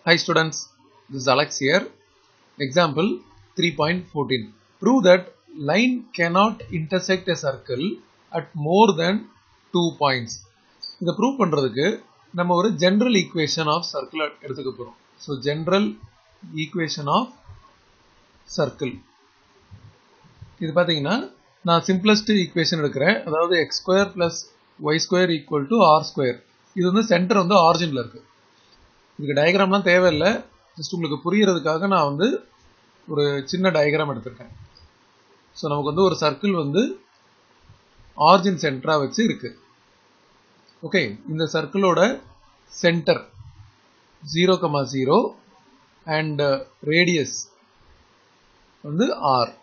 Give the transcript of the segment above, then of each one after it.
Hi students, this is Alex here. Example 3.14. Prove that line cannot intersect a circle at more than two points. இதை prove பண்ணுறதுக்கு நம்ம ஒரு general equation of circle எடுத்துக்க போகிறோம் so general equation of circle இது பார்த்தீங்கன்னா நான் simplest equation எடுக்கிறேன் அதாவது x square plus y square equal to r square இது வந்து சென்டர் வந்து ஆரிஜினில் இருக்குது இதுக்கு டயக்ராம்லாம் தேவையில்லை ஜஸ்ட் உங்களுக்கு புரியறதுக்காக நான் வந்து ஒரு சின்ன டயக்ராம் எடுத்திருக்கேன் ஸோ நமக்கு வந்து ஒரு சர்க்கிள் வந்து ஆரிஜின் சென்டராக வச்சு இருக்கு ஓகே இந்த சர்க்கிளோட centre zero comma zero and radius வந்து ஆர்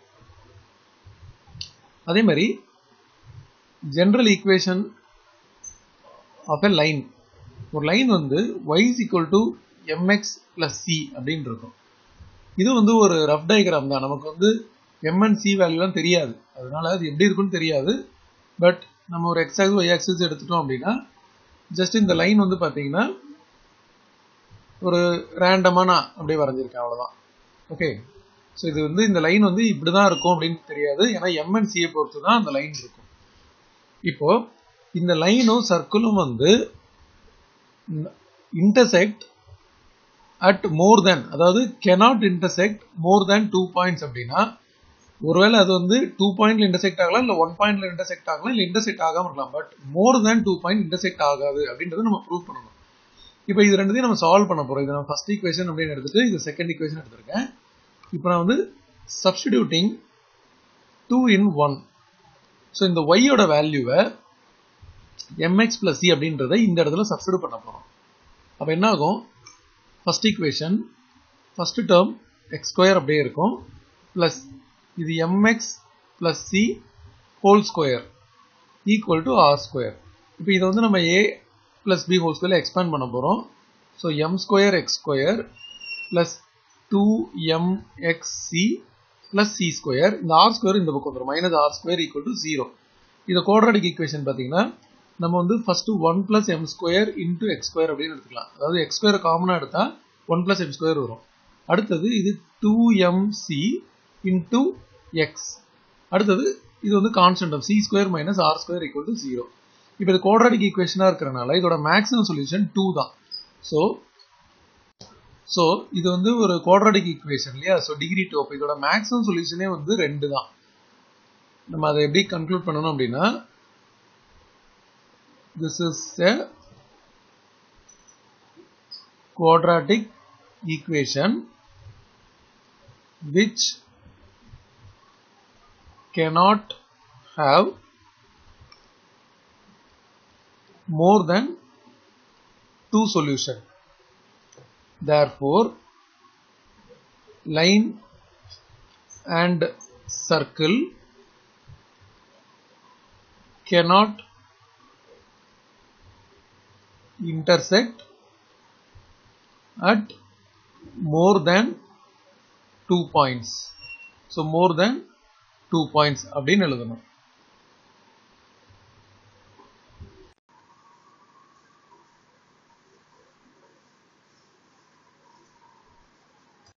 அதே மாதிரி general equation of a line ஒரு லைன் வந்து y is equal to mx plus c அப்படின்னு இருக்கும் இது வந்து ஒரு ரஃப் டயக்ராம் தான் நமக்கு வந்து m and c வேல்யூலாம் தெரியாது அதனால அது எப்படி இருக்குன்னு தெரியாது பட் நம்ம ஒரு x axis y axis எடுத்துட்டோம் அப்படின்னா ஜஸ்ட் இந்த லைன் வந்து பார்த்தீங்கன்னா ஒரு ரேண்டமாக நான் அப்படியே வரைஞ்சிருக்கேன் அவ்வளோதான் ஓகே ஸோ இது வந்து இந்த லைன் வந்து இப்படி தான் இருக்கும் அப்படின்னு தெரியாது ஏன்னா எம் அண்ட் சியை பொறுத்து தான் அந்த லைன் இருக்கும் இப்போ இந்த லைனும் சர்க்கிளும் வந்து இன்டர்செக்ட் அட் மோர் தென் அதாவது cannot intersect more than two points அப்படின்னா ஒருவேளை அது வந்து டூ பாயிண்ட்ல இன்டர்செக்ட் ஆகலாம் இல்லை ஒன் பாயிண்ட்ல இன்டர்செக்ட் ஆகலாம் இல்லை இன்டர்செக்ட் ஆகாம இருக்கலாம் but more than two point intersect ஆகாது அப்படின்றத நம்ம ப்ரூவ் பண்ணணும் இப்போ இது ரெண்டுத்தையும் நம்ம சால்வ் பண்ண போறோம் இது நான் ஃபர்ஸ்ட் ஈக்குவேஷன் அப்படின்னு எடுத்துட்டு இது செகண்ட் ஈக்குவேஷன் எடுத்திருக்கேன் இப்போ நான் வந்து substituting two in one so இந்த ஒய்யோட வேல்யூவை எம்எக்ஸ் பிளஸ் சி அப்படின்றத இந்த இடத்துல சப்ஸ்டியூட் பண்ண போகிறோம் அப்போ என்ன ஆகும் first equation first term x square அப்படியே இருக்கும் ப்ளஸ் இது m x plus c whole square equal to r square இப்போ இதை வந்து நம்ம a plus b whole square expand பண்ண போகிறோம் so m square x square plus two m x c plus c square இந்த ஆர் ஸ்கொயர் இந்த பக்கம் வந்துடும் minus r square equal to zero இது கோட்ராடிக் ஈக்குவேஷன் பார்த்தீங்கன்னா நம்ம வந்து first one plus M square into x square அப்படின்னு எடுத்துக்கலாம் அதாவது எக்ஸ் ஸ்கொயர் காமனாக எடுத்தால் ஒன் பிளஸ் எம் ஸ்கொயர் வரும் அடுத்தது இது two m c into x அடுத்தது இது வந்து constant c square minus r square equal to zero இப்போ இது குவாட்ராட்டிக் ஈக்குவேஷனாக இருக்கிறனால இதோட மேக்ஸிமம் சொல்யூஷன் டூ தான் ஸோ ஸோ இது வந்து ஒரு குவாட்ராட்டிக் ஈக்குவேஷன் இல்லையா ஸோ டிகிரி டூ அப்போ இதோட மேக்ஸிமம் சொல்யூஷனே வந்து ரெண்டு தான் நம்ம அதை எப்படி கன்க்ளூட் பண்ணணும் அப்படின்னா this is a quadratic equation which cannot have more than two solution therefore line and circle cannot intersect at more than two points so more than two points அப்படின்னு எழுதணும்